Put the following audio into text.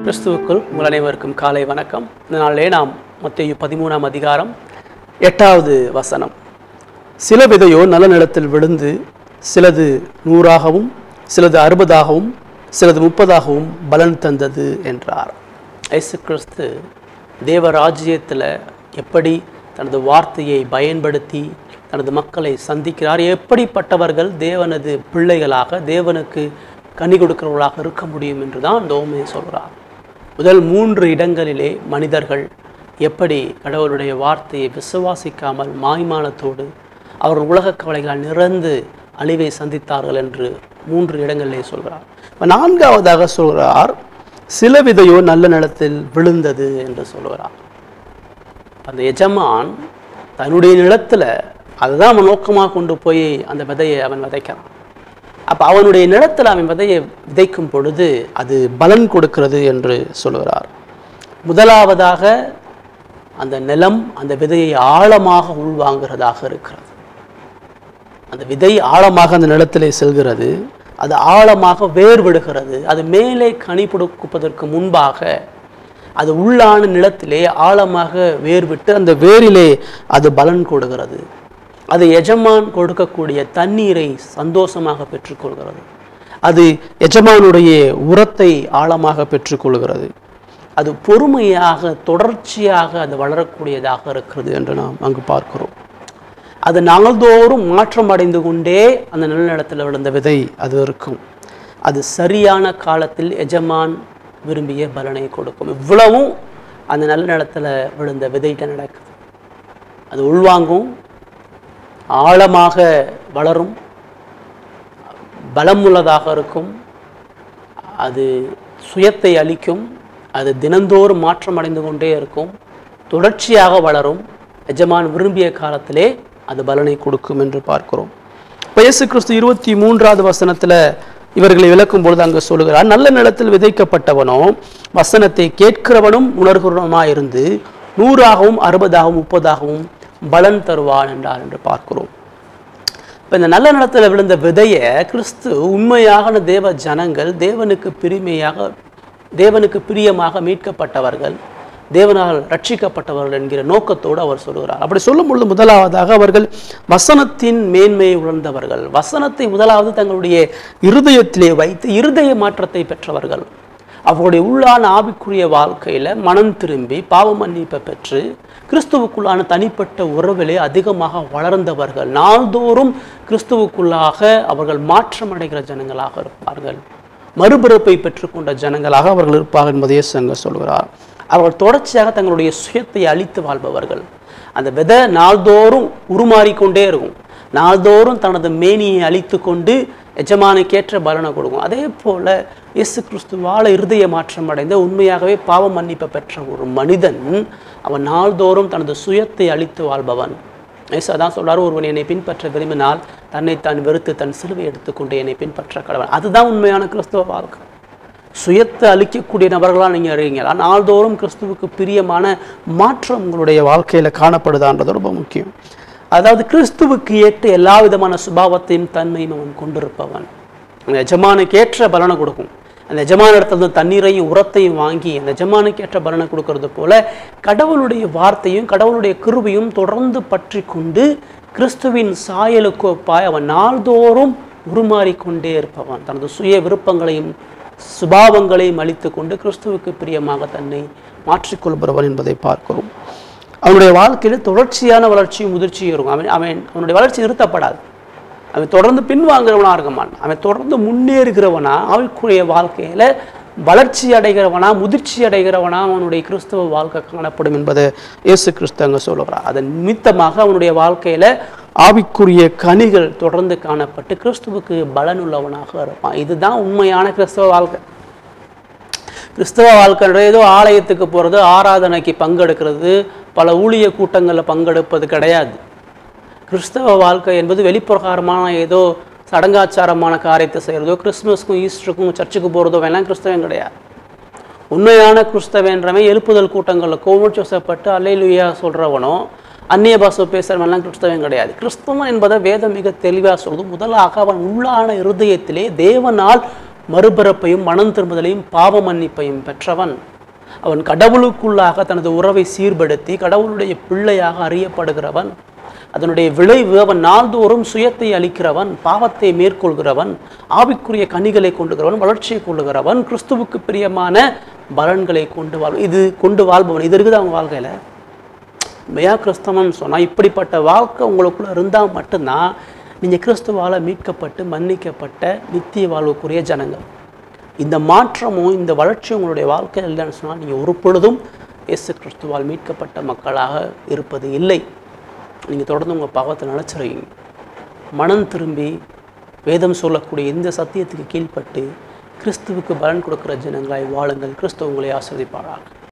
கிறிஸ்துவுக்குள் உங்கள் அனைவருக்கும் காலை வணக்கம் இந்த நாளிலே நாம் மத்தேயு பதிமூணாம் அதிகாரம் எட்டாவது வசனம் சில விதையோ நல்ல நிலத்தில் விழுந்து சிலது நூறாகவும் சிலது அறுபதாகவும் சிலது முப்பதாகவும் பலன் தந்தது என்றார் இயேசு கிறிஸ்து தேவராஜ்யத்தில் எப்படி தனது வார்த்தையை பயன்படுத்தி தனது மக்களை சந்திக்கிறார் எப்படிப்பட்டவர்கள் தேவனது பிள்ளைகளாக தேவனுக்கு கனி கொடுக்கிறவர்களாக இருக்க முடியும் என்று தான் இந்த ஓமையை சொல்கிறார் முதல் மூன்று இடங்களிலே மனிதர்கள் எப்படி கடவுளுடைய வார்த்தையை விசுவாசிக்காமல் மாய்மானத்தோடு அவர்கள் உலகக் கவலைகளால் நிறந்து அழிவை சந்தித்தார்கள் என்று மூன்று இடங்களிலே சொல்கிறார் இப்ப நான்காவதாக சொல்கிறார் சில விதையோ நல்ல நிலத்தில் விழுந்தது என்று சொல்கிறார் அந்த எஜமான் தன்னுடைய நிலத்துல அதுதான் அவன் நோக்கமாக கொண்டு போய் அந்த விதையை அவன் விதைக்கிறான் அப்ப அவனுடைய நிலத்தில் அவன் விதையை விதைக்கும் பொழுது அது பலன் கொடுக்கிறது என்று சொல்கிறார் முதலாவதாக அந்த நிலம் அந்த விதையை ஆழமாக உள்வாங்குகிறதாக இருக்கிறது அந்த விதை ஆழமாக அந்த நிலத்திலே செல்கிறது அது ஆழமாக வேர் விடுகிறது அது மேலே கனி கொடுப்பதற்கு முன்பாக அது உள்ளான நிலத்திலே ஆழமாக வேர் விட்டு அந்த வேரிலே அது பலன் கொடுக்கிறது அது எஜமான் கொடுக்கக்கூடிய தண்ணீரை சந்தோஷமாக பெற்றுக்கொள்கிறது அது எஜமானுடைய உரத்தை ஆழமாக பெற்றுக்கொள்கிறது அது பொறுமையாக தொடர்ச்சியாக அது வளரக்கூடியதாக இருக்கிறது என்று நாம் அங்கு பார்க்கிறோம் அது நாள்தோறும் மாற்றம் அடைந்து கொண்டே அந்த நிலநிலத்தில் விழுந்த விதை அது இருக்கும் அது சரியான காலத்தில் எஜமான் விரும்பிய பலனை கொடுக்கும் இவ்வளவும் அந்த நல்ல நிலத்தில் விழுந்த விதைகிட்ட நடக்குது அது உள்வாங்கும் ஆழமாக வளரும் பலமுள்ளதாக இருக்கும் அது சுயத்தை அளிக்கும் அது தினந்தோறும் மாற்றம் அடைந்து கொண்டே இருக்கும் தொடர்ச்சியாக வளரும் எஜமான் விரும்பிய காலத்திலே அது பலனை கொடுக்கும் என்று பார்க்கிறோம் இப்ப இயேசு கிறிஸ்து இருபத்தி மூன்றாவது வசனத்துல இவர்களை விளக்கும் பொழுது அங்கு சொல்லுகிறார் நல்ல நிலத்தில் விதைக்கப்பட்டவனோ வசனத்தை கேட்கிறவனும் உணர்கிறவனுமாய் இருந்து நூறாகவும் அறுபதாகவும் முப்பதாகவும் பலன் தருவான் என்றார் என்று பார்க்கிறோம் இப்போ இந்த நல்ல நிலத்தில் விழுந்த விதையை கிறிஸ்து உண்மையாக தேவ ஜனங்கள் தேவனுக்கு பிரிமையாக தேவனுக்கு பிரியமாக மீட்கப்பட்டவர்கள் தேவனால் ரட்சிக்கப்பட்டவர்கள் என்கிற நோக்கத்தோடு அவர் சொல்கிறார் அப்படி சொல்லும் பொழுது முதலாவதாக அவர்கள் வசனத்தின் மேன்மையை உணர்ந்தவர்கள் வசனத்தை முதலாவது தங்களுடைய இருதயத்திலே வைத்து இருதய மாற்றத்தை பெற்றவர்கள் அவருடைய உள்ளான ஆவிக்குரிய வாழ்க்கையில் மனம் திரும்பி பாவ மன்னிப்பை பெற்று கிறிஸ்துவுக்குள்ளான தனிப்பட்ட உறவிலே அதிகமாக வளர்ந்தவர்கள் நாள்தோறும் கிறிஸ்துவுக்குள்ளாக அவர்கள் மாற்றம் அடைகிற ஜனங்களாக இருப்பார்கள் மறுபிறப்பை பெற்றுக்கொண்ட ஜனங்களாக அவர்கள் இருப்பார்கள் என்பதையே சங்க சொல்கிறார் அவர்கள் தொடர்ச்சியாக தங்களுடைய சுயத்தை அழித்து வாழ்பவர்கள் அந்த விதை நாள்தோறும் உருமாறிக்கொண்டே இருக்கும் நாள்தோறும் தனது மேனியை அழித்து கொண்டு எஜமானுக்கேற்ற பலனை கொடுக்கும் அதே போல இயேசு கிறிஸ்துவால இருதய மாற்றம் அடைந்த உண்மையாகவே பாவ மன்னிப்பை பெற்ற ஒரு மனிதன் அவன் நாள்தோறும் தனது சுயத்தை அழித்து வாழ்பவன் இயேசு அதான் சொல்றாரு ஒருவன் என்னை பின்பற்ற விரும்பினால் தன்னைத்தான் வெறுத்து தன் சிலுவை எடுத்துக்கொண்டு என்னை பின்பற்ற கடவன் அதுதான் உண்மையான கிறிஸ்துவ வாழ்க்கை சுயத்தை அழிக்கக்கூடிய நபர்களாக நீங்கள் அறிவீங்களா நாள்தோறும் கிறிஸ்துவுக்கு பிரியமான மாற்றம் உங்களுடைய வாழ்க்கையில் காணப்படுதான்றது ரொம்ப முக்கியம் அதாவது கிறிஸ்துவுக்கு ஏற்ற எல்லா விதமான சுபாவத்தையும் தன்மையும் அவன் கொண்டிருப்பவன் அந்த எஜமானுக்கு ஏற்ற பலனை கொடுக்கும் அந்த எஜமான இடத்துல தண்ணீரையும் உரத்தையும் வாங்கி அந்த எஜமானுக்கு ஏற்ற பலனை கொடுக்கறது போல கடவுளுடைய வார்த்தையும் கடவுளுடைய கிருபையும் தொடர்ந்து பற்றி கொண்டு கிறிஸ்துவின் சாயலுக்கு ஒப்பாய் அவன் நாள்தோறும் உருமாறிக்கொண்டே இருப்பவன் தனது சுய விருப்பங்களையும் சுபாவங்களையும் அழித்து கொண்டு கிறிஸ்துவுக்கு பிரியமாக தன்னை மாற்றிக்கொள்பவன் என்பதை பார்க்கிறோம் அவனுடைய வாழ்க்கையில் தொடர்ச்சியான வளர்ச்சியும் முதிர்ச்சியும் இருக்கும் அவன் அவன் அவனுடைய வளர்ச்சி நிறுத்தப்படாது அவன் தொடர்ந்து பின்வாங்குறவனா இருக்க மாட்டான் அவன் தொடர்ந்து முன்னேறுகிறவனா அவனுக்குரிய வாழ்க்கையில வளர்ச்சி அடைகிறவனா முதிர்ச்சி அடைகிறவனா அவனுடைய கிறிஸ்தவ வாழ்க்கை காணப்படும் என்பதை இயேசு கிறிஸ்து அங்கே சொல்லுகிறார் அதன் நிமித்தமாக அவனுடைய வாழ்க்கையில ஆவிக்குரிய கனிகள் தொடர்ந்து காணப்பட்டு கிறிஸ்துவுக்கு பலனுள்ளவனாக இருப்பான் இதுதான் உண்மையான கிறிஸ்தவ வாழ்க்கை கிறிஸ்தவ வாழ்க்கைன்ற ஏதோ ஆலயத்துக்கு போகிறது ஆராதனைக்கு பங்கெடுக்கிறது பல ஊழிய கூட்டங்களில் பங்கெடுப்பது கிடையாது கிறிஸ்தவ வாழ்க்கை என்பது வெளிப்பிரகாரமான ஏதோ சடங்காச்சாரமான காரியத்தை செய்கிறதோ கிறிஸ்துமஸ்க்கும் ஈஸ்டருக்கும் சர்ச்சுக்கு போகிறதோ எல்லாம் கிறிஸ்தவம் கிடையாது உண்மையான கிறிஸ்தவன்றவன் எழுப்புதல் கூட்டங்களில் கோவிட் வசப்பட்டு அல்லையிலுயா சொல்கிறவனோ அந்நிய பாஷை பேசுகிறவன்லாம் கிறிஸ்தவன் கிடையாது கிறிஸ்தவன் என்பதை வேதம் மிக தெளிவாக சொல்லுது முதலாக அவன் உள்ளான இருதயத்திலே தேவனால் மறுபிறப்பையும் மனம் திரும்புதலையும் பாவ மன்னிப்பையும் பெற்றவன் அவன் கடவுளுக்குள்ளாக தனது உறவை சீர்படுத்தி கடவுளுடைய பிள்ளையாக அறியப்படுகிறவன் அதனுடைய விளைவு அவன் நாள்தோறும் சுயத்தை அளிக்கிறவன் பாவத்தை மேற்கொள்கிறவன் ஆவிக்குரிய கனிகளை கொண்டுகிறவன் வளர்ச்சியை கொள்ளுகிறவன் கிறிஸ்துவுக்கு பிரியமான பலன்களை கொண்டு வாழ் இது கொண்டு வாழ்பவன் இது இருக்குது அவங்க வாழ்க்கையில மெயா கிறிஸ்தவம் சொன்னால் இப்படிப்பட்ட வாழ்க்கை உங்களுக்குள்ள இருந்தால் மட்டும்தான் நீங்கள் கிறிஸ்துவால் மீட்கப்பட்டு மன்னிக்கப்பட்ட நித்திய வாழ்வுக்குரிய ஜனங்கள் இந்த மாற்றமும் இந்த வளர்ச்சியும் உங்களுடைய வாழ்க்கையில் இல்லைன்னு சொன்னால் நீங்கள் ஒரு பொழுதும் இயேசு கிறிஸ்துவால் மீட்கப்பட்ட மக்களாக இருப்பது இல்லை நீங்கள் தொடர்ந்து உங்கள் பாவத்தை நினச்சிருவீங்க மனம் திரும்பி வேதம் சொல்லக்கூடிய இந்த சத்தியத்துக்கு கீழ்ப்பட்டு கிறிஸ்துவுக்கு பலன் கொடுக்கிற ஜனங்களாய் வாழுங்கள் கிறிஸ்துவ உங்களை ஆசிரியப்பாராக